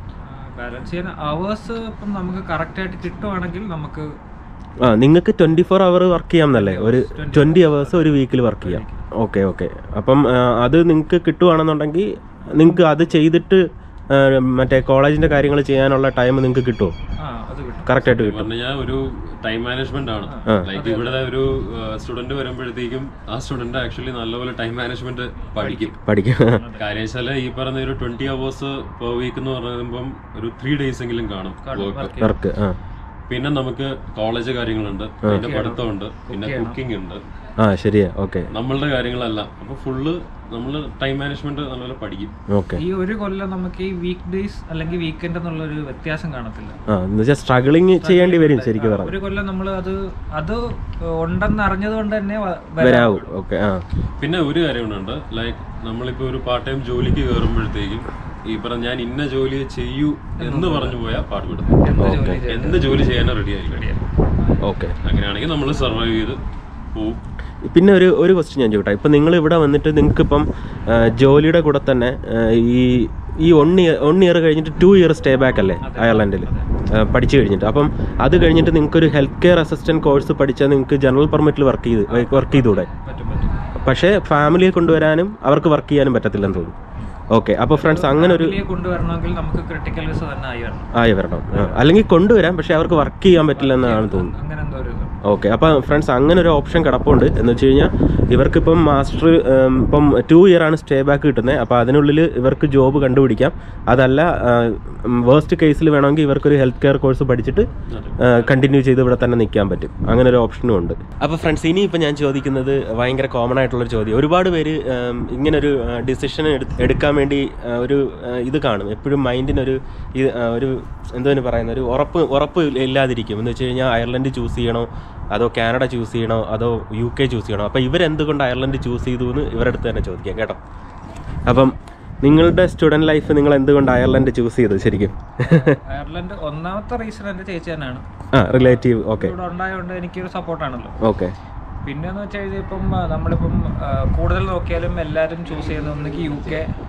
ബാലൻസ് ചെയ്യാൻ അവേഴ്സ് ഇപ്പം നമുക്ക് കറക്റ്റായിട്ട് കിട്ടുവാണെങ്കിൽ നമുക്ക് ആ നിങ്ങൾക്ക് ട്വൻറ്റി ഫോർ അവർ വർക്ക് ചെയ്യാമെന്നല്ലേ ഒരു ട്വൻറ്റി അവേഴ്സ് ഒരു വീക്കിൽ വർക്ക് ചെയ്യാം ഓക്കെ ഓക്കെ അപ്പം ആ, അത് നിങ്ങൾക്ക് കിട്ടുവാണെന്നുണ്ടെങ്കിൽ നിങ്ങൾക്ക് അത് ചെയ്തിട്ട് ആ, മറ്റേ കോളേജിൻ്റെ കാര്യങ്ങൾ ചെയ്യാനുള്ള ടൈം നിങ്ങൾക്ക് കിട്ടുമോ ആ അത് കിട്ടും കറക്റ്റായിട്ട് കിട്ടും പറഞ്ഞു കഴിഞ്ഞാൽ ഒരു ടൈം മാനേജ്മെന്റ് ആണ് ലൈക്ക് ഇവിടെ ഒരു സ്റ്റുഡന്റ് വരുമ്പോഴത്തേക്കും ആ സ്റ്റുഡന്റ് ആക്ച്വലി നല്ലപോലെ ടൈം മാനേജ്മെന്റ് പഠിക്കും പഠിക്കും കാര്യം വെച്ചാൽ ഈ പറഞ്ഞ ഒരു ട്വന്റി അവേഴ്സ് പെർ വീക്ക് എന്ന് പറയുമ്പം ഒരു ത്രീ ഡേയ്സ് എങ്കിലും കാണും വർക്ക് വർക്ക് ആ പിന്നെ നമുക്ക് കോളേജ് കാര്യങ്ങളുണ്ട് പിന്നെ പഠിത്തമുണ്ട് പിന്നെ കുക്കിംഗ് ഉണ്ട് ആ ശരിയാ ഓക്കെ നമ്മളുടെ കാര്യങ്ങളെല്ലാം അപ്പൊ ഫുള്ള് നമ്മൾ ടൈം മാനേജ്മെന്റ് നല്ലപോലെ പഠിക്കും ഓക്കെ ഈ ഒരു കൊല്ലം നമുക്ക് ഈ വീക്ക് ഡേയ്സ് അല്ലെങ്കിൽ വീക്കെൻഡ് എന്നുള്ള ഒരു വ്യത്യാസം കാണത്തില്ല ആ എന്ന് വെച്ചാൽ സ്ട്രഗിളിങ് ചെയ്യേണ്ടി വരും ശരിക്കും പറഞ്ഞാൽ ഒരു കൊല്ലം നമ്മൾ അത് അത് ഉണ്ടെന്ന് അറിഞ്ഞത് കൊണ്ട് തന്നെ വ- വരാം. വരാവും ഓക്കെ ആ പിന്നെ ഒരു കാര്യം കൂടെ ലൈക്ക് നമ്മളിപ്പോ ഒരു പാർട്ട് ടൈം ജോലിക്ക് കയറുമ്പോഴത്തേക്കും ഈ പറഞ്ഞ ഞാൻ ഇന്ന ജോലി ചെയ്യൂ എന്ന് പറഞ്ഞു പോയാൽ പാടുപെടും എന്ത് ജോലി ചെയ്യും? എന്ത് ജോലി ചെയ്യാനും റെഡി ആയിരിക്കും ഓക്കെ അങ്ങനെയാണെങ്കിൽ നമ്മൾ സർവൈവ് ചെയ്ത് പോവും പിന്നെ ഒരു ഒരു ക്വസ്റ്റ്യൻ ഞാൻ ചോദിക്കട്ടെ ഇപ്പം നിങ്ങൾ ഇവിടെ വന്നിട്ട് നിങ്ങൾക്ക് ഇപ്പം ജോലിയുടെ കൂടെ തന്നെ ആ, ഈ ഈ വൺ ഇയർ വൺ ഇയർ കഴിഞ്ഞിട്ട് ടു ഇയർ സ്റ്റേ ബാക്ക് അല്ലേ അയർലൻഡിൽ പഠിച്ചു കഴിഞ്ഞിട്ട് അപ്പം അത് കഴിഞ്ഞിട്ട് നിങ്ങൾക്ക് ഒരു ഹെൽത്ത് കെയർ അസിസ്റ്റന്റ് കോഴ്സ് പഠിച്ചാൽ നിങ്ങൾക്ക് ജനറൽ പെർമിറ്റിൽ വർക്ക് ചെയ്ത് വർക്ക് ചെയ്തൂടെ പറ്റും പറ്റും പക്ഷേ ഫാമിലിയെ കൊണ്ടുവരാനും അവർക്ക് വർക്ക് ചെയ്യാനും പറ്റത്തില്ലെന്ന് തോന്നുന്നു ഓക്കെ അപ്പോൾ ഫ്രണ്ട്സ് അങ്ങനെ ഒരു ഫാമിലിയെ കൊണ്ടുവരണമെങ്കിൽ നമുക്ക് ക്രിട്ടിക്കൽ വിസ തന്നെ ആയി വരണം ആയി വരണം ആ, അല്ലെങ്കിൽ കൊണ്ടുവരാം പക്ഷേ അവർക്ക് വർക്ക് ചെയ്യാൻ പറ്റില്ലെന്നാണ് തോന്നുന്നത് അങ്ങനെ എന്തോ ഒരു ഇത് ഓക്കെ അപ്പോൾ ഫ്രണ്ട്സ് അങ്ങനെ ഒരു ഓപ്ഷൻ കിടപ്പുണ്ട് എന്ന് വെച്ച് കഴിഞ്ഞാൽ ഇവർക്കിപ്പം മാസ്റ്റർ ഇപ്പം ടു ഇയർ ആണ് സ്റ്റേ ബാക്ക് കിട്ടുന്നത് അപ്പോൾ അതിനുള്ളിൽ ഇവർക്ക് ജോബ് കണ്ടുപിടിക്കാം അതല്ല വേസ്റ്റ് കേസിൽ വേണമെങ്കിൽ ഇവർക്കൊരു ഹെൽത്ത് കെയർ കോഴ്സ് പഠിച്ചിട്ട് കണ്ടിന്യൂ ചെയ്ത് ഇവിടെ തന്നെ നിൽക്കാൻ പറ്റും അങ്ങനെ ഒരു ഓപ്ഷനും ഉണ്ട് അപ്പോൾ ഫ്രണ്ട്സ് ഇനിയിപ്പോൾ ഞാൻ ചോദിക്കുന്നത് ഭയങ്കര കോമൺ ആയിട്ടുള്ളൊരു ചോദ്യം ഒരുപാട് പേര് ഉം, ഇങ്ങനൊരു ഡിസിഷൻ എടുക്കാൻ വേണ്ടി ആ, ഒരു ആ, ഇത് കാണും എപ്പോഴും മൈൻഡിനൊരു ഇത്, ആ, ഒരു എന്തോന്ന് പറയുന്ന ഒരു ഉറപ്പ് ഉറപ്പ് ഇല്ലാതിരിക്കും എന്ന് വെച്ച് കഴിഞ്ഞാൽ അയർലൻഡ് ചൂസ് ചെയ്യണോ അതോ കാനഡ ചൂസ് ചെയ്യണോ അതോ യു കെ ചൂസ് ചെയ്യണോ അപ്പോൾ ഇവരെന്തുകൊണ്ട് അയർലൻഡ് ചൂസ് ചെയ്തു എന്ന് ഇവരുടെ അടുത്ത് തന്നെ ചോദിക്കാം കേട്ടോ അപ്പം നിങ്ങളുടെ സ്റ്റുഡൻറ് ലൈഫ് നിങ്ങൾ എന്തുകൊണ്ട് അയർലൻഡ് ചൂസ് ചെയ്തു ശരിക്കും അയർലൻഡ് ഒന്നാമത്തെ റീസൺ എൻ്റെ ചേച്ചി തന്നെയാണ് ആ റിലേറ്റീവ് ഓക്കെ ഇവിടെ ഉണ്ടായതുകൊണ്ട് എനിക്കൊരു സപ്പോർട്ടാണല്ലോ ഓക്കെ പിന്നെ എന്ന് വെച്ച് കഴിഞ്ഞാൽ ഇപ്പം ആ, നമ്മളിപ്പം ആ, കൂടുതൽ നോക്കിയാലും എല്ലാവരും ചൂസ് ചെയ്യുന്ന ഒന്നെങ്കിൽ യു കെ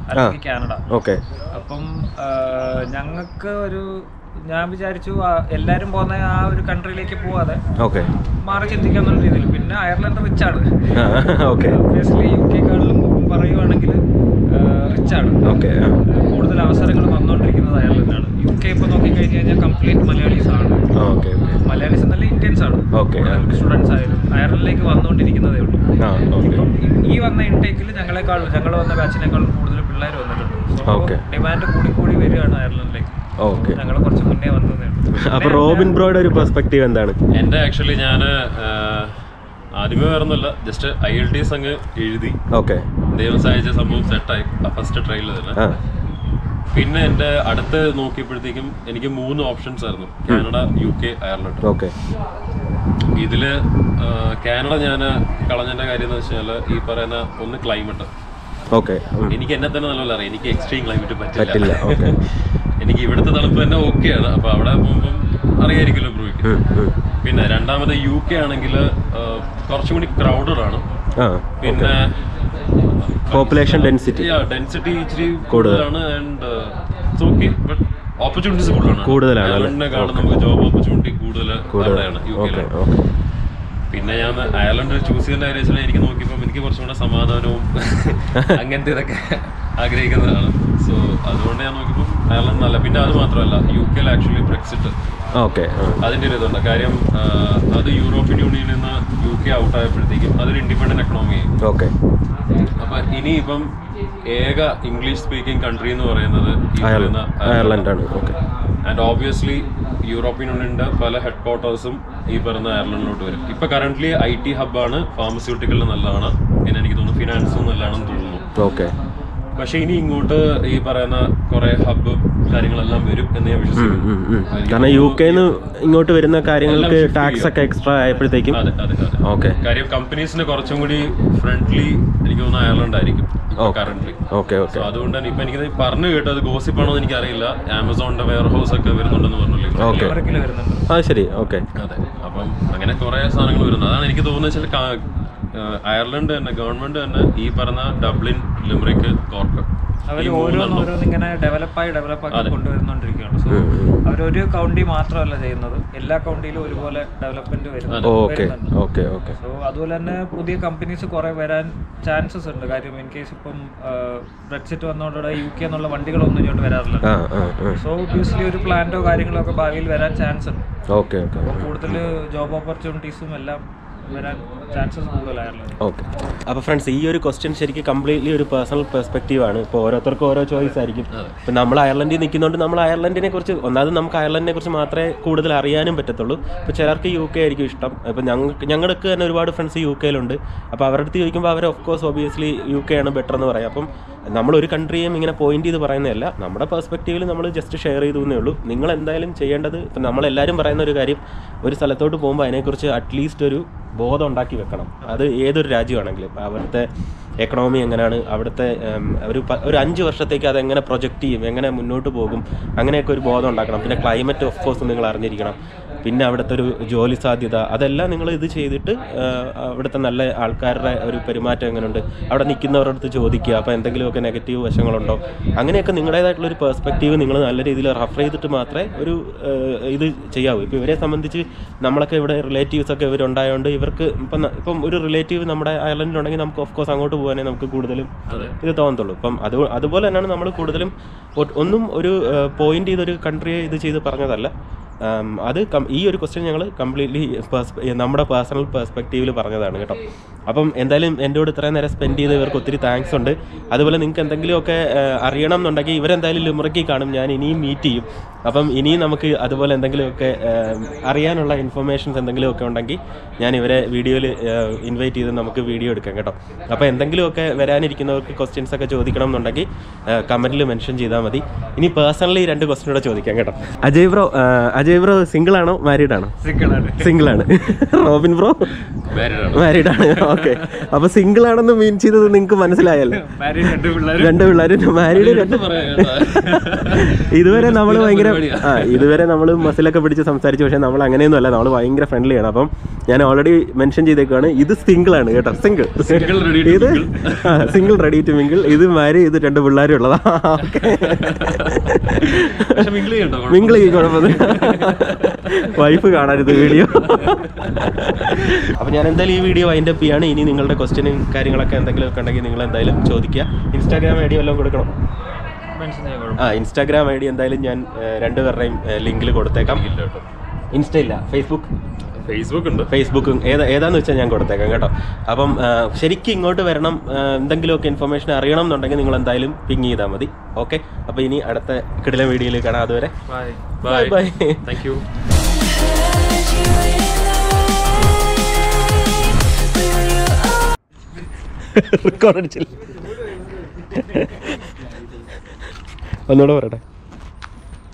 അല്ലെങ്കിൽ കാനഡ ഓക്കെ അപ്പം ഞങ്ങൾക്ക് ഒരു ഞാൻ വിചാരിച്ചു ആ, എല്ലാരും പോകുന്ന ആ ഒരു കൺട്രിയിലേക്ക് പോവാതെ ഓക്കെ മാറി ചിന്തിക്കാന്നുള്ള രീതിയിൽ പിന്നെ അയർലൻഡ് റിച്ച് ആണ് ഓക്കെ ഒബ്വിയസ്ലി യു കെക്കാളിലും പറയുവാണെങ്കിൽ റിച്ച് ആണ് ഓക്കെ കൂടുതൽ അവസരങ്ങൾ വന്നുകൊണ്ടിരിക്കുന്നത് അയർലൻഡാണ് യു കെ ഇപ്പോൾ നോക്കിക്കഴിഞ്ഞ് കഴിഞ്ഞാൽ കംപ്ലീറ്റ് മലയാളീസ് ആണ് ഓക്കെ ഓക്കെ മലയാളീസ് എന്നല്ല ഇന്ത്യൻസ് ആണ് ഓക്കെ സ്റ്റുഡൻസ് ആയാലും അയർലൻഡിലേക്ക് വന്നുകൊണ്ടിരിക്കുന്നതേ ഉള്ളൂ ആ ഓക്കെ ഇപ്പം ഈ- ഈ വന്ന ഇൻടേക്കിൽ ഞങ്ങളെക്കാളും ഞങ്ങൾ വന്ന ബാച്ചിനേക്കാളും കൂടുതൽ പിള്ളേർ വന്നിട്ടുണ്ട് സോ Okay. ഡിമാൻഡ് കൂടി കൂടി വരികയാണ് അയർലൻഡിലേക്ക് ഓക്കെ ഞങ്ങൾ കുറച്ച് മുന്നേ വന്നതേ ഉള്ളൂ അപ്പൊ റോബിൻ ബ്രോയുടെ ഒരു പെർസ്പെക്റ്റീവ് എന്താണ് എൻ്റെ ആക്ച്വലി ഞാൻ ആദ്യമേ വേറൊന്നുമില്ല just I L T S അങ്ങ് എഴുതി ഓക്കെ ദൈവം സഹായിച്ച സംഭവം സെറ്റായി ഫസ്റ്റ് ട്രയലിൽ തന്നെ ആ പിന്നെ എൻ്റെ അടുത്ത് നോക്കിയപ്പോഴത്തേക്കും എനിക്ക് മൂന്ന് ഓപ്ഷൻസ് ആയിരുന്നു Canada U K Ireland okay ഇതില് ആ, കാനഡ ഞാൻ കളഞ്ഞതിന്റെ കാര്യം എന്ന് വെച്ചാൽ ഈ പറയുന്ന ഒന്ന് ക്ലൈമറ്റ് ഓക്കെ എനിക്ക് എന്നെ തന്നെ നല്ലപോലെ അറിയാം എനിക്ക് എക്സ്ട്രീം ക്ലൈമറ്റ് പറ്റില്ല പറ്റില്ല ഓക്കെ എനിക്ക് ഇവിടുത്തെ തണുപ്പ് തന്നെ ഓക്കെയാണ് അപ്പൊ അവിടെ പോകുമ്പം അറിയായിരിക്കുമല്ലോ ബ്രോയ്ക്ക് പിന്നെ രണ്ടാമത് യു കെ ആണെങ്കിൽ കുറച്ചും കൂടി ക്രൗഡഡ് ആണ് ആ പിന്നെ പോപ്പുലേഷൻ ഡെൻസിറ്റി ഡെൻസിറ്റി ഇച്ചിരി കൂടുതലാണ് ആൻഡ് ഓക്കെ ബട്ട് ഓപ്പർച്യൂണിറ്റീസ് കൂടുതലാണ് കൂടുതലാണ് അല്ലേ? അയർലൻഡിനെക്കാളും നമുക്ക് ജോബ് ഓപ്പർച്യൂണിറ്റി കൂടുതൽ അവിടെയാണ് യു ഓക്കെ കെയിലാണ് ഓക്കെ പിന്നെ ഞാൻ അയർലൻഡ് ചൂസ് ചെയ്യുന്ന കാര്യം എനിക്ക് നോക്കിയപ്പോൾ എനിക്ക് കുറച്ചും കൂടെ സമാധാനവും അങ്ങനത്തെ ഇതൊക്കെ ആഗ്രഹിക്കുന്നതാണ് സോ അതുകൊണ്ട് ഞാൻ നോക്കിയപ്പോൾ അയർലൻഡ് നല്ല പിന്നെ അത് മാത്രമല്ല യു കെയിൽ ആക്ച്വലി ബ്രെക്സിറ്റ് ഓക്കെ അതിൻ്റെ ഒരു ഇതുണ്ട് കാര്യം ആ, അത് യൂറോപ്യൻ യൂണിയനിൽ നിന്ന് യു കെ ഔട്ട് ആയപ്പോഴത്തേക്കും അതൊരു ഇൻഡിപെൻഡന്റ് എക്കണോമി ആയി ഓക്കെ അപ്പൊ ഇനിയിപ്പം ഏക ഇംഗ്ലീഷ് സ്പീക്കിംഗ് കൺട്രി എന്ന് പറയുന്നത് ഈ പറയുന്ന അയർലൻഡ് ആണ് ഓക്കെ ആൻഡ് ഓബിയസ്ലി യൂറോപ്യൻ യൂണിയന്റെ പല ഹെഡ് ക്വാർട്ടേഴ്സും ഈ പറയുന്ന അയർലൻഡിലോട്ട് വരും ഇപ്പൊ കറന്റ് ഐ ടി ഹബ്ബാണ് ഫാർമസ്യൂട്ടിക്കലിന് നല്ലതാണ് പിന്നെ എനിക്ക് തോന്നുന്നു ഫിനാൻസും നല്ലതാണെന്ന് തോന്നുന്നു ഓക്കെ പക്ഷെ ഇനി ഇങ്ങോട്ട് ഈ പറയുന്ന കുറെ ഹബ്ബും കാര്യങ്ങളെല്ലാം വരും എന്ന് ഞാൻ വിശ്വസിക്കുന്നു എനിക്ക് കാരണം യു കെന്ന് ഇങ്ങോട്ട് വരുന്ന കാര്യങ്ങൾക്ക് ടാക്സ് ഒക്കെ എക്സ്ട്രാ ആയപ്പോഴത്തേക്കും അതെ അതെ അതെ ഓക്കെ കാര്യം കമ്പനീസിന് കുറച്ചും കൂടി ഫ്രണ്ട്ലി എനിക്ക് തോന്നുന്നു അയർലൻഡ് ആയിരിക്കും കറന്റ് ഓക്കെ ഓക്കെ സോ അതുകൊണ്ട് തന്നെ ഇപ്പൊ എനിക്ക് പറഞ്ഞു കേട്ടത് ഗോസിപ്പ് ആണോ എന്ന് എനിക്കറിയില്ല ആമസോണിന്റെ വെയർ ഹൗസ് ഒക്കെ വരുന്നുണ്ടെന്ന് പറഞ്ഞില്ലേ ഓക്കെ അമേരിക്കയിൽ വരുന്നുണ്ട് ആ ശരി ഓക്കെ അതെ അപ്പം അങ്ങനെ കുറെ സാധനങ്ങൾ വരുന്നു അതാണ് എനിക്ക് തോന്നുന്നത് വെച്ചാൽ അയർലൻഡ് തന്നെ ഗവൺമെന്റ് തന്നെ ഈ പറഞ്ഞ ഡബ്ലിൻ ലിമറിക്ക് കോർക്ക് അവർ ഓരോന്ന് ഓരോന്ന് ഇങ്ങനെ ഡെവലപ്പായി ഡെവലപ്പാക്കി കൊണ്ടുവരുന്നോണ്ടിരിക്കുകയാണ് സോ അവരൊരു കൗണ്ടി മാത്രമല്ല ചെയ്യുന്നത് എല്ലാ കൗണ്ടിയിലും ഒരുപോലെ ഡെവലപ്മെന്റ് വരുന്നുണ്ട് ഓക്കെ ഓക്കെ ഓക്കെ സോ അതുപോലെ തന്നെ പുതിയ കമ്പനീസ് കുറെ വരാൻ ചാൻസസ് ഉണ്ട് കാര്യം ഇൻ കേസ് ഇപ്പം ബ്രെക്സിറ്റ് വന്നതോടെ യു കെ എന്നുള്ള വണ്ടികളൊന്നും ഇങ്ങോട്ട് വരാറില്ല ആ ആ ആ സോ ഒബ്വിയസ്ലി ഒരു പ്ലാന്റോ കാര്യങ്ങളോ ഒക്കെ ഭാവിയിൽ വരാൻ ചാൻസ് ഉണ്ട് ഓക്കെ ഓക്കെ അപ്പോൾ കൂടുതൽ ജോബ് ഓപ്പർച്യൂണിറ്റീസും എല്ലാം വരാൻ ചാൻസസ് കൂടുതലായിരുന്നു ഓക്കെ അപ്പോൾ ഫ്രണ്ട്സ് ഈ ഒരു ക്വസ്റ്റ്യൻ ശരിക്കും കംപ്ലീറ്റ്ലി ഒരു പേഴ്സണൽ പെർസ്പെക്റ്റീവ് ആണ് ഇപ്പോൾ ഓരോരുത്തർക്കും ഓരോ ചോയ്സ് ആയിരിക്കും ഇപ്പം നമ്മൾ അയർലൻഡിൽ നിൽക്കുന്നതുകൊണ്ട് നമ്മൾ അയർലൻഡിനെ കുറിച്ച് ഒന്നാമത് നമുക്ക് അയർലൻഡിനെ കുറിച്ച് മാത്രമേ കൂടുതൽ അറിയാനും പറ്റത്തുള്ളൂ ഇപ്പോൾ ചിലർക്ക് യു കെ ആയിരിക്കും ഇഷ്ടം ഇപ്പം ഞങ്ങൾക്ക് ഞങ്ങൾക്ക് തന്നെ ഒരുപാട് ഫ്രണ്ട്സ് യു കെയിലുണ്ട് അപ്പോൾ അവരുടെ അടുത്ത് ചോദിക്കുമ്പോൾ അവർ of course obviously U K ആണ് ബെറ്റർ എന്ന് പറയാം അപ്പം നമ്മൾ ഒരു കൺട്രിയും ഇങ്ങനെ പോയിന്റ് ചെയ്ത് പറയുന്നതല്ല നമ്മുടെ പെർസ്പെക്റ്റീവിൽ നമ്മൾ ജസ്റ്റ് ഷെയർ ചെയ്തു എന്നേ ഉള്ളൂ നിങ്ങൾ എന്തായാലും ചെയ്യേണ്ടത് ഇപ്പം നമ്മളെല്ലാവരും പറയുന്ന ഒരു കാര്യം ഒരു സ്ഥലത്തോട്ട് പോകുമ്പോൾ അതിനെക്കുറിച്ച് അറ്റ്ലീസ്റ്റ് ഒരു ബോധം ഉണ്ടാക്കി വെക്കണം അത് ഏതൊരു രാജ്യമാണെങ്കിലും ഇപ്പം അവിടുത്തെ എക്കണോമി എങ്ങനെയാണ് അവിടുത്തെ ഉം, ഒരു പ- ഒരു അഞ്ച് വർഷത്തേക്ക് അതെങ്ങനെ പ്രൊജക്റ്റ് ചെയ്യും എങ്ങനെ മുന്നോട്ട് പോകും അങ്ങനെയൊക്കെ ഒരു ബോധം ഉണ്ടാക്കണം പിന്നെ ക്ലൈമറ്റ് ഓഫ് കോഴ്സ് നിങ്ങൾ അറിഞ്ഞിരിക്കണം പിന്നെ അവിടുത്തെ ഒരു ജോലി സാധ്യത അതെല്ലാം നിങ്ങൾ ഇത് ചെയ്തിട്ട് ആ, അവിടുത്തെ നല്ല ആൾക്കാരുടെ ഒരു പെരുമാറ്റം എങ്ങനെയുണ്ട് അവിടെ നിൽക്കുന്നവരുടെ അടുത്ത് ചോദിക്കുക അപ്പോൾ എന്തെങ്കിലുമൊക്കെ നെഗറ്റീവ് വശങ്ങളുണ്ടോ അങ്ങനെയൊക്കെ നിങ്ങളുടേതായിട്ടുള്ള ഒരു പെർസ്പെക്റ്റീവ് നിങ്ങൾ നല്ല രീതിയിൽ റഫർ ചെയ്തിട്ട് മാത്രമേ ഒരു ആ, ഇത് ചെയ്യാവൂ ഇപ്പോൾ ഇവരെ സംബന്ധിച്ച് നമ്മളൊക്കെ ഇവിടെ റിലേറ്റീവ്സ് ഒക്കെ ഇവരുണ്ടായതുകൊണ്ട് ഇവർക്ക് ഇപ്പം ന- ഇപ്പം ഒരു റിലേറ്റീവ് നമ്മുടെ അയർലൻഡിലുണ്ടെങ്കിൽ നമുക്ക് ഓഫ് കോഴ്സ് അങ്ങോട്ട് പോകാനേ നമുക്ക് കൂടുതലും ഇത് തോന്നത്തുള്ളൂ ഇപ്പം അത് അതുപോലെ തന്നെയാണ് നമ്മൾ കൂടുതലും ഒ- ഒന്നും ഒരു പോയിന്റ് ചെയ്തൊരു കൺട്രിയെ ഇത് ചെയ്ത് പറഞ്ഞതല്ല ആം, അത് കം- ഈ ഒരു ക്വസ്റ്റ്യൻ ഞങ്ങൾ കംപ്ലീറ്റ്ലി നമ്മുടെ പേഴ്സണൽ പെർസ്പെക്റ്റീവിൽ പറഞ്ഞതാണ് കേട്ടോ അപ്പം എന്തായാലും എൻ്റെ കൂടെ ഇത്രയും നേരം സ്പെൻഡ് ചെയ്ത് ഇവർക്ക് ഒത്തിരി താങ്ക്സ് ഉണ്ട് അതുപോലെ നിങ്ങൾക്ക് എന്തെങ്കിലുമൊക്കെ ആ, അറിയണം എന്നുണ്ടെങ്കിൽ ഇവരെന്തായാലും ലിമറക്കി കാണും ഞാൻ ഇനിയും മീറ്റ് ചെയ്യും അപ്പം ഇനിയും നമുക്ക് അതുപോലെ എന്തെങ്കിലുമൊക്കെ ആ, അറിയാനുള്ള ഇൻഫർമേഷൻസ് എന്തെങ്കിലുമൊക്കെ ഉണ്ടെങ്കിൽ ഞാൻ ഇവരെ വീഡിയോയിൽ ഇൻവൈറ്റ് ചെയ്ത് നമുക്ക് വീഡിയോ എടുക്കാം കേട്ടോ അപ്പോൾ എന്തെങ്കിലുമൊക്കെ വരാനിരിക്കുന്നവർക്ക് ക്വസ്റ്റ്യൻസ് ഒക്കെ ചോദിക്കണം എന്നുണ്ടെങ്കിൽ കമൻറ്റിൽ മെൻഷൻ ചെയ്താൽ മതി ഇനി പേഴ്സണലി രണ്ട് ക്വസ്റ്റ്യൻ കൂടെ ചോദിക്കാം കേട്ടോ അജയ് ബ്രോ ആ, അജയ് ബ്രോ സിംഗിൾ ആണോ മാരീഡ് ആണോ സിംഗിൾ ആണ് റോബിൻ ബ്രോ മാരീഡാണ് മാരീഡ് ആണ് ഓക്കെ അപ്പൊ സിംഗിൾ ആണെന്ന് മീൻ ചെയ്തത് നിങ്ങൾക്ക് മനസ്സിലായല്ലോ മാരീഡ് രണ്ട് പിള്ളേർ രണ്ട് പിള്ളേർ മാരീഡ് രണ്ട് ഇതുവരെ നമ്മൾ ഭയങ്കര ആ ഇതുവരെ നമ്മൾ മസിലൊക്കെ പിടിച്ച് സംസാരിച്ചു പക്ഷേ നമ്മൾ അങ്ങനെയൊന്നും അല്ല നമ്മൾ ഭയങ്കര ഫ്രണ്ട്ലി ആണ് അപ്പം ഞാൻ ഓൾറെഡി മെൻഷൻ ചെയ്തേക്കാണ് ഇത് സിംഗിൾ ആണ് കേട്ടോ സിംഗിൾ Single ready to ഇത് സിംഗിൾ റെഡി ടു മിങ്കിൾ ഇത് മാരി ഇത് രണ്ട് പിള്ളേരും ഉള്ളതാ പക്ഷെ മിങ്കിൾ ചെയ്യണ്ടോ മിങ്കിൾ ഈ കുഴപ്പമൊന്നും വൈഫ് കാണരുത് വീഡിയോ അപ്പൊ ഞാൻ എന്തായാലും ഈ വീഡിയോ വൈൻഡ് അപ്പ് ചെയ്യാണ് ഇനി നിങ്ങളുടെ ക്വസ്റ്റ്യനും കാര്യങ്ങളൊക്കെ എന്തെങ്കിലും ഒക്കെ ഉണ്ടെങ്കിൽ നിങ്ങൾ എന്തായാലും ചോദിക്കുക ഇൻസ്റ്റാഗ്രാം ഐ ഡി വല്ലതും കൊടുക്കണം മെൻഷൻ ചെയ്യാൻ കുഴപ്പം ആ ഇൻസ്റ്റാഗ്രാം ഐ ഡി എന്തായാലും ഞാൻ ഏഹ്, രണ്ടുപേരുടെയും ലിങ്കിൽ കൊടുത്തേക്കാം ഇൻസ്റ്റ ഇല്ല ഫേസ്ബുക്ക് ഫേസ്ബുക്ക് ഉണ്ട് ഫേസ്ബുക്കും ഏതാ ഏതാന്ന് വെച്ചാൽ ഞാൻ കൊടുത്തേക്കാം കേട്ടോ അപ്പം ആ, ശരിക്കും ഇങ്ങോട്ട് വരണം ആ, എന്തെങ്കിലുമൊക്കെ ഇൻഫർമേഷൻ അറിയണം എന്നുണ്ടെങ്കിൽ നിങ്ങൾ എന്തായാലും പിങ് ചെയ്താൽ മതി ഓക്കെ അപ്പോൾ ഇനി അടുത്ത കിടിലൻ വീഡിയോയിൽ കാണാം അതുവരെ bye bye bye thank you record അടിച്ചില്ല ഒന്നുകൂടെ പറയട്ടെ